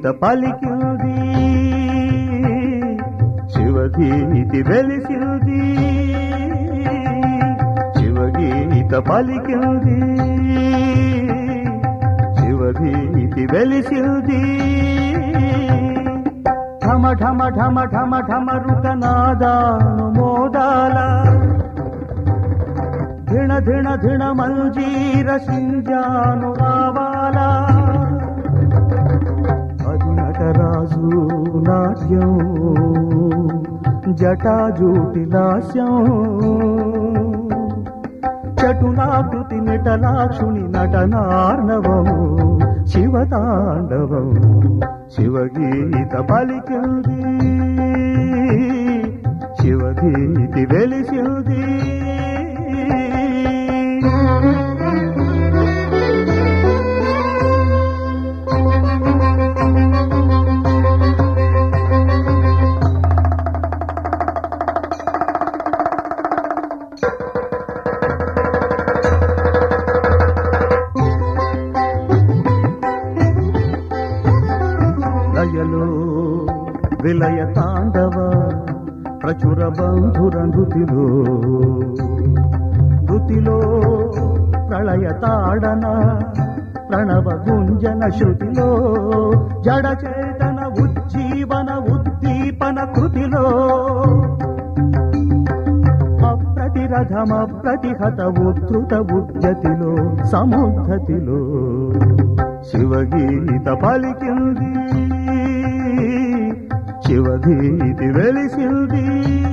శివగీత పలికింది శివగీతి వెలిసింది శివగీత పలికింది శివగీతి వెలిసింది ఢమ ఢమ ఢమ ఢమ ఢమ రుకనాదాను మోదాల ధిణ ధిణ ధిణ మంజీర సింజాను రావాలా అది నటరాజు నాట్యం జటాజూటి లాస్యం చటులాకృతి నటలాక్షుని నటనార్ణవము శివతాండవం శివగీత పలికింది శివగీతి వెలిసింది లయలో విలయ తాండవ ప్రచుర బంధుర నృతిలో నృతిలో ప్రళయ తాడన ప్రణవ గుంజన శృతిలో జడ చేతన ఉజ్జీవన ఉద్దీపన కృతిలో అప్రతిరథమ ప్రతిహత ఉద్ధృత ఉద్యతిలో సముద్ధతిలో శివగీత పలికింది శివగీతి వెలిసింది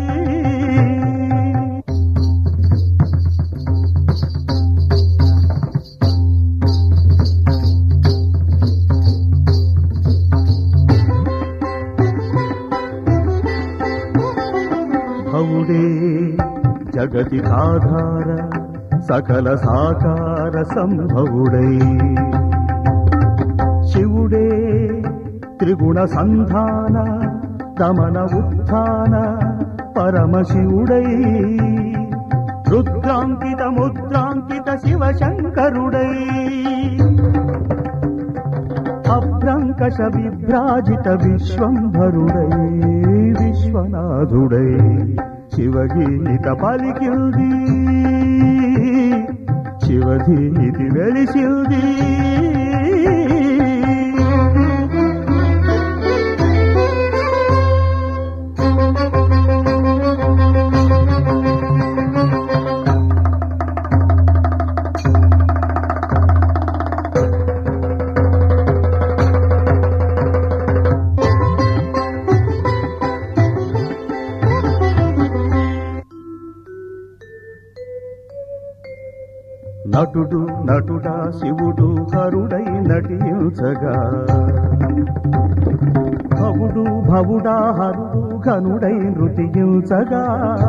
భవుడే జగతి ఆధార సకల సాకార సంభవుడై శివుడే త్రిగుణ సంధాన దమన ఉత్థాన పరమశివుడై రుద్రాంకిత ముద్రాంకిత శివశంకరుడై అభ్రంకష విభ్రాజిత విశ్వంభరుడై విశ్వనాథుడై శివగీత పలికింది శివగీతి వెలిసింది నటుడు నటుడా శివుడు కరుడై నటించగా భవుడు భవుడా హరుడు ఘనుడై నృతించగా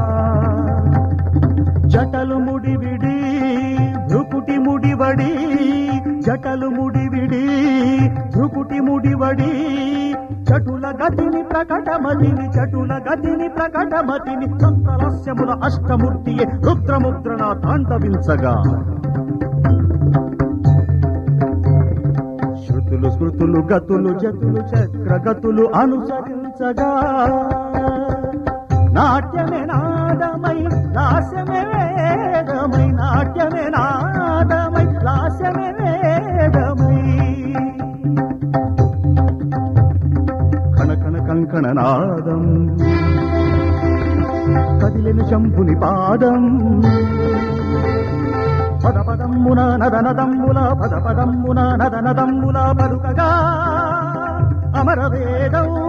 జటలు ముడివిడి భృకుటి ముడివడి జటలు ముడివిడి భృకుటి ముడివడి చటుల గతిని ప్రకటమతిని చటుల గతిని ప్రకటమతిని సంతరస్యముల అష్టమూర్తియే రుద్రముద్రణ తాండవించగా శృతులు స్మృతులు గతులు జతులు చక్రగతులు అనుసరించగా నాట్యమే నాదమై లాస్యమే వేదమై నాట్యమే నాదమై లాస్యమే వేదమై కణ కణ కంకణ నాదం కదిలిన శంభుని పాదం పద పదమ్మున నదనదమ్ముల పద పదమ్మున నదనదమ్ముల పలుకగా అమర వేదం